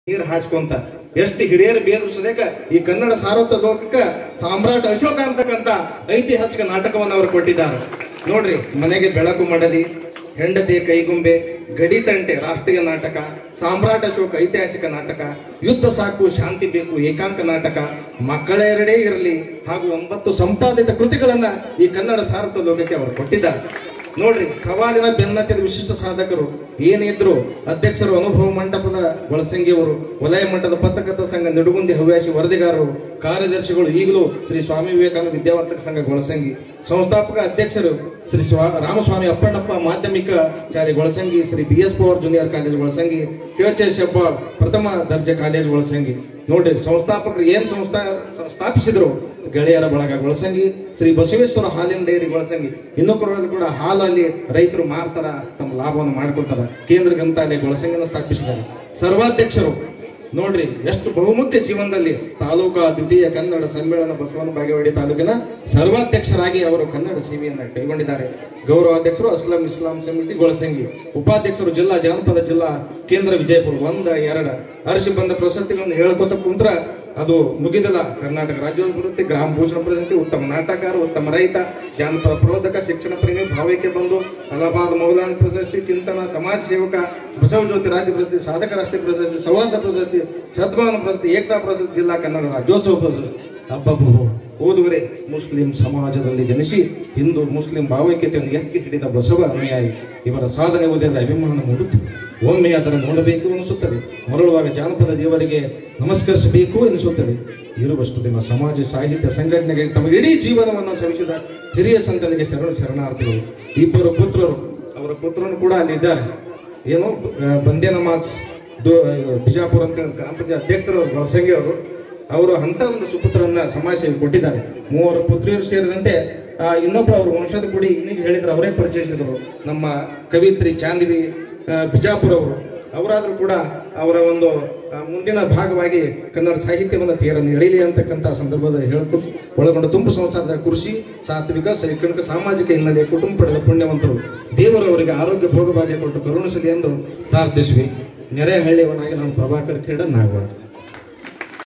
ನೀರು ಹಾಸ್ಕೊಂತ ಎಷ್ಟು ಹಿರಿಯರು ಬೇದ್ರು ಸದೇಕ ಈ ಕನ್ನಡ ಸಾರ್ವತ ಲೋಕಕ್ಕ ಸಾಮ್ರಾಟ್ ಅಶೋಕ ಅಂತಕ್ಕಂತ ಐತಿಹಾಸಿಕ ನಾಟಕವನ್ನು ಅವರು ಕೊಟ್ಟಿದ್ದಾರೆ ನೋಡ್ರಿ ಮನೆಗೆ ಬೆಳಕು ಮಾಡದಿ ಹೆಂಡತಿ ಕೈಗುಂಬೆ ಗಡಿತಂಟೆ ರಾಷ್ಟ್ರೀಯ ನಾಟಕ ಸಾಮ್ರಾಟ್ ಅಶೋಕ ಐತಿಹಾಸಿಕ ನಾಟಕ ಯುದ್ಧ ಸಾಕು ಶಾಂತಿ ಬೇಕು ಏಕಾಂಕ ನಾಟಕ ಮಕ್ಕಳೆರಡೇ ಇರಲಿ ಹಾಗೂ ಒಂಬತ್ತು ಸಂಪಾದಿತ ಕೃತಿಗಳನ್ನ ಈ ಕನ್ನಡ ಸಾರ್ವತ ಲೋಕಕ್ಕೆ ಅವರು ಕೊಟ್ಟಿದ್ದಾರೆ ನೋಡ್ರಿ ಸವಾಲಿನ ಬೆನ್ನತ್ತಿದ ವಿಶಿಷ್ಟ ಸಾಧಕರು ಏನಿದ್ರು ಅಧ್ಯಕ್ಷರು ಅನುಭವ ಮಂಟಪದ ಒಳಸಂಗಿಯವರು ವಲಯ ಮಟ್ಟದ ಪತ್ರಕರ್ತ ಸಂಘ ನಿಡುಗುಂದಿ ಹವ್ಯಾಸಿ ವರದಿಗಾರರು ಕಾರ್ಯದರ್ಶಿಗಳು ಈಗಲೂ ಶ್ರೀ ಸ್ವಾಮಿ ವಿವೇಕಾನಂದ ವಿದ್ಯಾವರ್ತಕ ಸಂಘ ಗೊಳಸಂಗಿ ಸಂಸ್ಥಾಪಕ ಅಧ್ಯಕ್ಷರು ಶ್ರೀ ಸ್ವಾ ರಾಮಸ್ವಾಮಿ ಅಪ್ಪಣ್ಣಪ್ಪ ಮಾಧ್ಯಮಿಕ ಶಾಲೆ Golasangi Shri B S Pawar junior college Golasangi Chechashappa ಪ್ರಥಮ ದರ್ಜೆ ಕಾಲೇಜ್ ಗೊಳಸಂಗಿ ನೋಡ್ರಿ ಸಂಸ್ಥಾಪಕರು ಏನ್ ಸಂಸ್ಥಾ ಸ- ಸ್ಥಾಪಿಸಿದ್ರು ಗೆಳೆಯರ ಬಳಗ ಗೊಳಸಂಗಿ ಶ್ರೀ ಬಸವೇಶ್ವರ ಹಾಲಿನ ಡೈರಿ ಗೊಳಸಂಗಿ ಇನ್ನೂ ಕೂಡ ಹಾಲಲ್ಲಿ ರೈತರು ಮಾರ್ತಾರ ತಮ್ಮ ಲಾಭವನ್ನು ಮಾಡ್ಕೊಳ್ತಾರ ಕೇಂದ್ರ ಗ್ರಂಥಾಲಯ ಗೊಳಸಂಗಿನ ಸ್ಥಾಪಿಸಿದ್ದಾರೆ ಸರ್ವಾಧ್ಯಕ್ಷರು ನೋಡ್ರಿ ಎಷ್ಟು ಬಹುಮುಖ್ಯ ಜೀವನದಲ್ಲಿ ತಾಲೂಕಾ ದ್ವಿತೀಯ ಕನ್ನಡ ಸಮ್ಮೇಳನ ಬಸವನ ಬಾಗೇವಾಡಿ ತಾಲೂಕಿನ ಸರ್ವಾಧ್ಯಕ್ಷರಾಗಿ ಅವರು ಕನ್ನಡ ಸೇವೆಯನ್ನು ಕೈಗೊಂಡಿದ್ದಾರೆ ಗೌರವಾಧ್ಯಕ್ಷರು ಅಸ್ಲಾಂ ಇಸ್ಲಾಂ ಸಮಿತಿ ಗೊಳಸಂಗಿ ಉಪಾಧ್ಯಕ್ಷರು ಜಿಲ್ಲಾ ಜಾನಪದ ಜಿಲ್ಲಾ ಕೇಂದ್ರ ವಿಜಯಪುರ ಒಂದ ಎರಡ ಅರಸಿ ಬಂದ ಪ್ರಶಸ್ತಿಗಳನ್ನು ಹೇಳ್ಕೊತ ಕುಂತ್ರ ಅದು ಮುಗಿದಲ್ಲ ಕರ್ನಾಟಕ ರಾಜ್ಯೋಭಿವೃದ್ಧಿ ಗ್ರಾಮ ಭೂಷಣ ಪ್ರಶಸ್ತಿ ಉತ್ತಮ ನಾಟಕಕಾರ ಉತ್ತಮ ರೈತ ಜಾನಪದ ಪ್ರೋಧಕ ಶಿಕ್ಷಣ ಪ್ರೇಮಿ ಭಾವೈಕ್ಯ ಬಂಧು ಅಲಹಾಬಾದ್ ಮೌಲಾನ ಪ್ರಶಸ್ತಿ ಚಿಂತನ ಸಮಾಜ ಸೇವಕ ಬಸವ ಜ್ಯೋತಿ ರಾಜ್ಯ ಪ್ರಶಸ್ತಿ ಸಾಧಕ ರಾಷ್ಟ್ರೀಯ ಪ್ರಶಸ್ತಿ ಸೌಹಾರ್ದ ಪ್ರಶಸ್ತಿ ಸದ್ಭಾವನ ಪ್ರಶಸ್ತಿ ಏಕತಾ ಪ್ರಶಸ್ತಿ ಜಿಲ್ಲಾ ಕನ್ನಡ ರಾಜ್ಯೋತ್ಸವ ಪ್ರಶಸ್ತಿ ಹಬ್ಬಬ್ಬ ಓದುವರೆ ಮುಸ್ಲಿಂ ಸಮಾಜದಲ್ಲಿ ಜನಿಸಿ ಹಿಂದೂ ಮುಸ್ಲಿಂ ಭಾವೈಕ್ಯತೆಯನ್ನು ಎತ್ತಿ ಹಿಡಿದ ಬಸವ ಅನುಯಾಯಿ ಇವರ ಸಾಧನೆ ಓದಿದರೆ ಅಭಿಮಾನ ಮೂಡುತ್ತದೆ ಒಮ್ಮೆ ಅದನ್ನು ನೋಡಬೇಕು ಅನಿಸುತ್ತದೆ ಮರಳುವಾಗ ಜಾನಪದ ದೇವರಿಗೆ ನಮಸ್ಕರಿಸಬೇಕು ಎನಿಸುತ್ತದೆ ಇರುವಷ್ಟು ದಿನ ಸಮಾಜ ಸಾಹಿತ್ಯ ಸಂಘಟನೆಗೆ ತಮ್ಮ ಇಡೀ ಜೀವನವನ್ನು ಶ್ರಮಿಸಿದ ಹಿರಿಯ ಸಂತನಿಗೆ ಶರಣ ಶರಣಾರ್ಥಿಗಳು ಇಬ್ಬರು ಪುತ್ರರು ಅವರ ಪುತ್ರನು ಕೂಡ ಅಲ್ಲಿ ಇದ್ದಾರೆ ಏನು ಆ, ಬಂದೇ ನಮಾಜ್ ದೋ- ಇದು ಬಿಜಾಪುರ ಅಂತ ಹೇಳಿ ಗ್ರಾಮ ಪಂಚಾಯತ್ ಅಧ್ಯಕ್ಷರು ಅವರು ಹೊಸಂಗಿ ಅವರು ಅವರು ಅಂತ ಒಂದು ಸುಪುತ್ರನ್ನ ಸಮಾಜ ಸೇವೆ ಕೊಟ್ಟಿದ್ದಾರೆ ಮೂವರು ಪುತ್ರಿಯರು ಸೇರಿದಂತೆ ಆ, ಇನ್ನೊಬ್ರು ಅವರು ವಂಶದ ಕುಡಿ ಇನ್ನೀಗ ಹೇಳಿದ್ರು ಅವರೇ ಪರಿಚಯಿಸಿದರು ನಮ್ಮ ಕವಿತ್ರಿ ಚಾಂದಿವಿ ಆ, ಬಿಜಾಪುರ ಅವರು ಅವರಾದರೂ ಕೂಡ ಅವರ ಒಂದು ಆ, ಮುಂದಿನ ಭಾಗವಾಗಿ ಕನ್ನಡ ಸಾಹಿತ್ಯವನ್ನು ತೀರನ್ನು ಎಳಿಲಿ ಅಂತಕ್ಕಂಥ ಸಂದರ್ಭದಲ್ಲಿ ಹೇಳಿಕೊಟ್ಟು ಒಳಗೊಂಡ ತುಂಬು ಸಂಸಾರದ ಕೃಷಿ ಸಾತ್ವಿಕ ಶೈಕ್ಷಣಿಕ ಸಾಮಾಜಿಕ ಹಿನ್ನೆಲೆಯ ಕುಟುಂಬ ಪಡೆದ ಪುಣ್ಯವಂತರು ದೇವರು ಅವರಿಗೆ ಆರೋಗ್ಯ ಭೋಗಭಾಗ್ಯ ಕೊಟ್ಟು ಕರುಣಿಸಲಿ ಎಂದು ಪ್ರಾರ್ಥಿಸುವಿ ನೆರೆಹಳ್ಳಿಯವನಾಗಿ ನಾನು ಪ್ರಭಾಕರ್ ಖೇಡ ನಾಗರಾಜ್